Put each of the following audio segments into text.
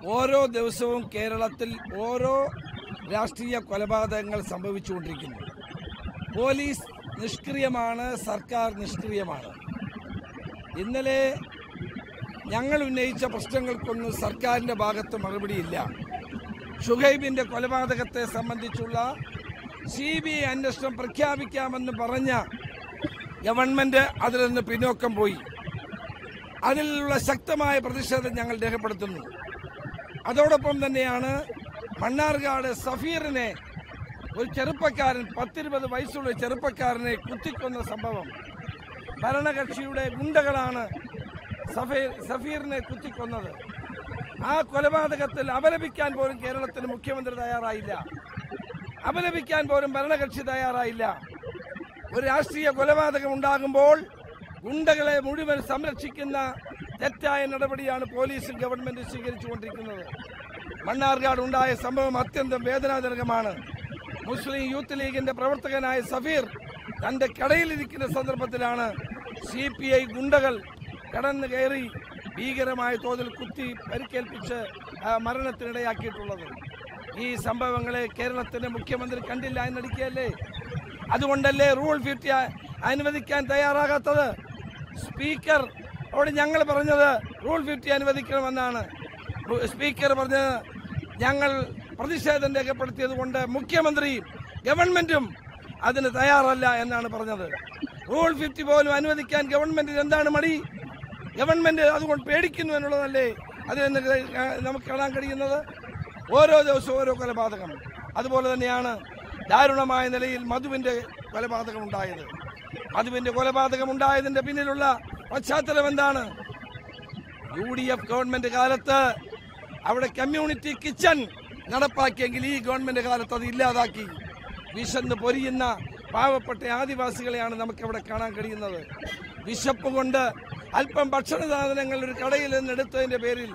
ഓരോ ദിവസവും കേരളത്തിൽ ഓരോ രാഷ്ട്രീയ കൊലപാതകങ്ങൾ സംഭവിച്ചുകൊണ്ടിരിക്കുന്നു പോലീസ് നിഷ്ക്രിയമാണ് സർക്കാർ നിഷ്ക്രിയമാണ് ഇന്നലെ ഞങ്ങൾ ഉന്നയിച്ച പ്രശ്നങ്ങൾക്കൊന്നും സർക്കാരിൻ്റെ ഭാഗത്ത് മറുപടിയില്ല ഷുഹൈബിൻ്റെ കൊലപാതകത്തെ സംബന്ധിച്ചുള്ള സി ബി ഐ അന്വേഷണം പ്രഖ്യാപിക്കാമെന്ന് പറഞ്ഞ ഗവൺമെൻറ് അതിൽ നിന്ന് പിന്നോക്കം പോയി അതിലുള്ള ശക്തമായ പ്രതിഷേധം ഞങ്ങൾ രേഖപ്പെടുത്തുന്നു അതോടൊപ്പം തന്നെയാണ് മണ്ണാർക്കാട് സഫീറിനെ ഒരു ചെറുപ്പക്കാരൻ പത്തിരുപത് വയസ്സുള്ള ചെറുപ്പക്കാരനെ കുത്തിക്കൊന്ന സംഭവം ഭരണകക്ഷിയുടെ ഗുണ്ടകളാണ് സഫീർ സഫീറിനെ കുത്തിക്കൊന്നത് ആ കൊലപാതകത്തിൽ അപലപിക്കാൻ പോലും കേരളത്തിന് മുഖ്യമന്ത്രി തയ്യാറായില്ല അപലപിക്കാൻ പോലും ഭരണകക്ഷി തയ്യാറായില്ല ഒരു രാഷ്ട്രീയ കൊലപാതകം ഉണ്ടാകുമ്പോൾ ഗുണ്ടകളെ മുഴുവൻ സംരക്ഷിക്കുന്ന തെറ്റായ നടപടിയാണ് പോലീസും ഗവൺമെന്റും സ്വീകരിച്ചുകൊണ്ടിരിക്കുന്നത് മണ്ണാർക്കാട് ഉണ്ടായ സംഭവം അത്യന്തം വേദനാജനകമാണ് മുസ്ലിം യൂത്ത് ലീഗിന്റെ പ്രവർത്തകനായ സഫീർ തന്റെ കടയിലിരിക്കുന്ന സന്ദർഭത്തിലാണ് സി പി ഐ ഗുണ്ടകൾ കടന്നു കയറി ഭീകരമായ തോതിൽ കുത്തി പരിക്കേൽപ്പിച്ച് ആ, മരണത്തിനിടയാക്കിയിട്ടുള്ളത് ഈ സംഭവങ്ങളെ കേരളത്തിന്റെ മുഖ്യമന്ത്രി കണ്ടില്ല എന്നടിക്കുകയല്ലേ അതുകൊണ്ടല്ലേ റൂൾ ഫിഫ്റ്റി അനുവദിക്കാൻ തയ്യാറാകാത്തത് സ്പീക്കർ അവിടെ ഞങ്ങൾ പറഞ്ഞത് റൂൾ ഫിഫ്റ്റി അനുവദിക്കണമെന്നാണ് റൂ- സ്പീക്കർ പറഞ്ഞത് ഞങ്ങൾ പ്രതിഷേധം രേഖപ്പെടുത്തിയത് കൊണ്ട് മുഖ്യമന്ത്രിയും ഗവൺമെന്റും അതിന് തയ്യാറല്ല എന്നാണ് പറഞ്ഞത് റൂൾ ഫിഫ്റ്റി പോലും അനുവദിക്കാൻ ഗവൺമെന്റിന് എന്താണ് മടി ഗവൺമെന്റ് അതുകൊണ്ട് പേടിക്കുന്നു എന്നുള്ളതല്ലേ അതിൽ നിന്ന് ക- നമുക്ക് കാണാൻ കഴിയുന്നത് ഓരോ ദിവസവും ഓരോ കൊലപാതകം അതുപോലെ തന്നെയാണ് ദാരുണമായ നിലയിൽ മധുവിന്റെ കൊലപാതകം ഉണ്ടായത് മധുവിന്റെ കൊലപാതകം ഉണ്ടായതിന്റെ പിന്നിലുള്ള പശ്ചാത്തലം എന്താണ് യു ഡി എഫ് ഗവൺമെന്റ് കാലത്ത് അവിടെ കമ്മ്യൂണിറ്റി കിച്ചൺ നടപ്പാക്കിയെങ്കിൽ ഈ ഗവൺമെന്റ് കാലത്ത് അത് ഇല്ലാതാക്കി വിശന്ന് പൊരിയുന്ന പാവപ്പെട്ട ആദിവാസികളെയാണ് നമുക്ക് അവിടെ കാണാൻ കഴിയുന്നത് വിശപ്പ് കൊണ്ട് അല്പം ഭക്ഷണ സാധനങ്ങൾ ഒരു കടയിൽ നിന്ന് എടുത്തതിന്റെ പേരിൽ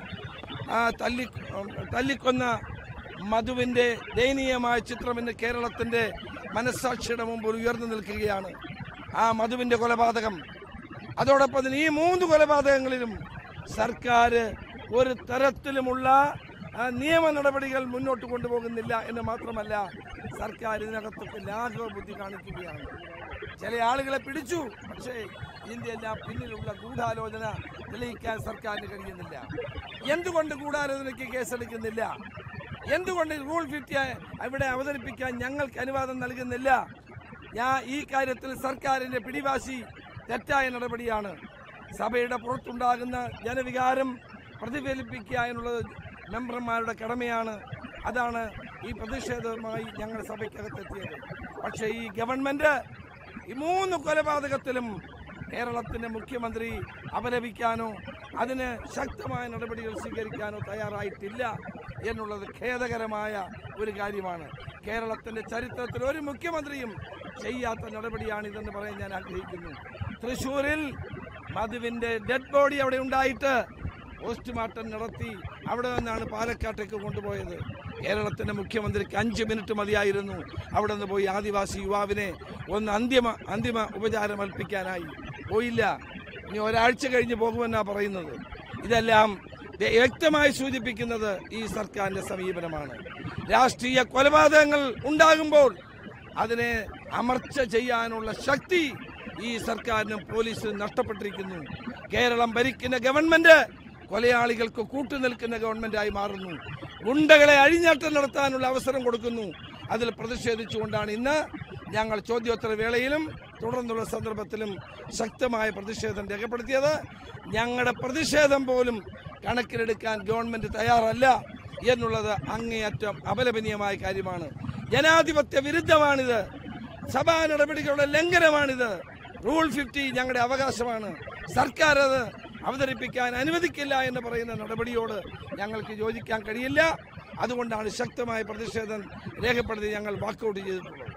ആ തല്ലി തല്ലിക്കൊന്ന മധുവിന്റെ ദയനീയമായ ചിത്രം ഇന്ന് കേരളത്തിന്റെ മനസ്സാക്ഷിയുടെ മുമ്പിൽ ഉയർന്നു നിൽക്കുകയാണ് ആ മധുവിന്റെ കൊലപാതകം അതോടൊപ്പം തന്നെ ഈ മൂന്ന് കൊലപാതകങ്ങളിലും സർക്കാർ ഒരു തരത്തിലുമുള്ള ആ, നിയമ നടപടികൾ മുന്നോട്ട് കൊണ്ടുപോകുന്നില്ല എന്ന് മാത്രമല്ല സർക്കാർ ഇതിനകത്തൊക്കെ ലാഘവ ബുദ്ധി കാണിക്കുകയാണ് ചില ആളുകളെ പിടിച്ചു പക്ഷേ ഇതിന്റെ എല്ലാം പിന്നിലുള്ള ഗൂഢാലോചന തെളിയിക്കാൻ സർക്കാരിന് കഴിയുന്നില്ല എന്തുകൊണ്ട് ഗൂഢാലോചനയ്ക്ക് കേസെടുക്കുന്നില്ല എന്തുകൊണ്ട് റൂൾ ഫിഫ്റ്റി ഇവിടെ അവതരിപ്പിക്കാൻ ഞങ്ങൾക്ക് അനുവാദം നൽകുന്നില്ല ഞാൻ ഈ കാര്യത്തിൽ സർക്കാരിന്റെ പിടിവാശി തെറ്റായ നടപടിയാണ് സഭയുടെ പുറത്തുണ്ടാകുന്ന ജനവികാരം പ്രതിഫലിപ്പിക്കുക എന്നുള്ളത് മെമ്പർമാരുടെ കടമയാണ് അതാണ് ഈ പ്രതിഷേധവുമായി ഞങ്ങൾ സഭയ്ക്കകത്തെത്തിയത് പക്ഷേ ഈ ഗവൺമെന്റ് ഈ മൂന്ന് കൊലപാതകത്തിലും കേരളത്തിന്റെ മുഖ്യമന്ത്രി അപലപിക്കാനോ അതിന് ശക്തമായ നടപടികൾ സ്വീകരിക്കാനോ തയ്യാറായിട്ടില്ല എന്നുള്ളത് ഖേദകരമായ ഒരു കാര്യമാണ് കേരളത്തിന്റെ ചരിത്രത്തിൽ ഒരു മുഖ്യമന്ത്രിയും ചെയ്യാത്ത നടപടിയാണിതെന്ന് പറയാൻ ഞാൻ ആഗ്രഹിക്കുന്നു തൃശൂരിൽ മധുവിന്റെ ഡെഡ് ബോഡി അവിടെ ഉണ്ടായിട്ട് പോസ്റ്റ്മോർട്ടം നടത്തി അവിടെ നിന്നാണ് പാലക്കാട്ടേക്ക് കൊണ്ടുപോയത് കേരളത്തിന്റെ മുഖ്യമന്ത്രിക്ക് അഞ്ച് മിനിറ്റ് മതിയായിരുന്നു അവിടെ നിന്ന് പോയി ആദിവാസി യുവാവിനെ ഒന്ന് അന്തിമ അന്തിമ ഉപചാരം അർപ്പിക്കാനായി പോയില്ല ഇനി ഒരാഴ്ച കഴിഞ്ഞ് പോകുമെന്നാ പറയുന്നത് ഇതെല്ലാം വ്യ- വ്യക്തമായി സൂചിപ്പിക്കുന്നത് ഈ സർക്കാരിന്റെ സമീപനമാണ് രാഷ്ട്രീയ കൊലപാതകങ്ങൾ ഉണ്ടാകുമ്പോൾ അതിനെ അമർച്ച ചെയ്യാനുള്ള ശക്തി ഈ സർക്കാരിനും പോലീസിനും നഷ്ടപ്പെട്ടിരിക്കുന്നു കേരളം ഭരിക്കുന്ന ഗവൺമെന്റ് കൊലയാളികൾക്ക് കൂട്ടുനിൽക്കുന്ന ഗവൺമെന്റായി മാറുന്നു ഗുണ്ടകളെ അഴിഞ്ഞാട്ടം നടത്താനുള്ള അവസരം കൊടുക്കുന്നു അതിൽ പ്രതിഷേധിച്ചുകൊണ്ടാണ് ഇന്ന് ഞങ്ങൾ ചോദ്യോത്തര വേളയിലും തുടർന്നുള്ള സന്ദർഭത്തിലും ശക്തമായ പ്രതിഷേധം രേഖപ്പെടുത്തിയത് ഞങ്ങളുടെ പ്രതിഷേധം പോലും കണക്കിലെടുക്കാൻ ഗവൺമെന്റ് തയ്യാറല്ല എന്നുള്ളത് അങ്ങേയറ്റം അപലപനീയമായ കാര്യമാണ് ജനാധിപത്യ വിരുദ്ധമാണിത് സഭാ നടപടികളുടെ ലംഘനമാണിത് റൂൾ ഫിഫ്റ്റി ഞങ്ങളുടെ അവകാശമാണ് സർക്കാർ അത് അവതരിപ്പിക്കാൻ അനുവദിക്കില്ല എന്ന് പറയുന്ന നടപടിയോട് ഞങ്ങൾക്ക് യോജിക്കാൻ കഴിയില്ല അതുകൊണ്ടാണ് ശക്തമായ പ്രതിഷേധം രേഖപ്പെടുത്തി ഞങ്ങൾ വാക്കൗട്ട് ചെയ്തിട്ടുള്ളത്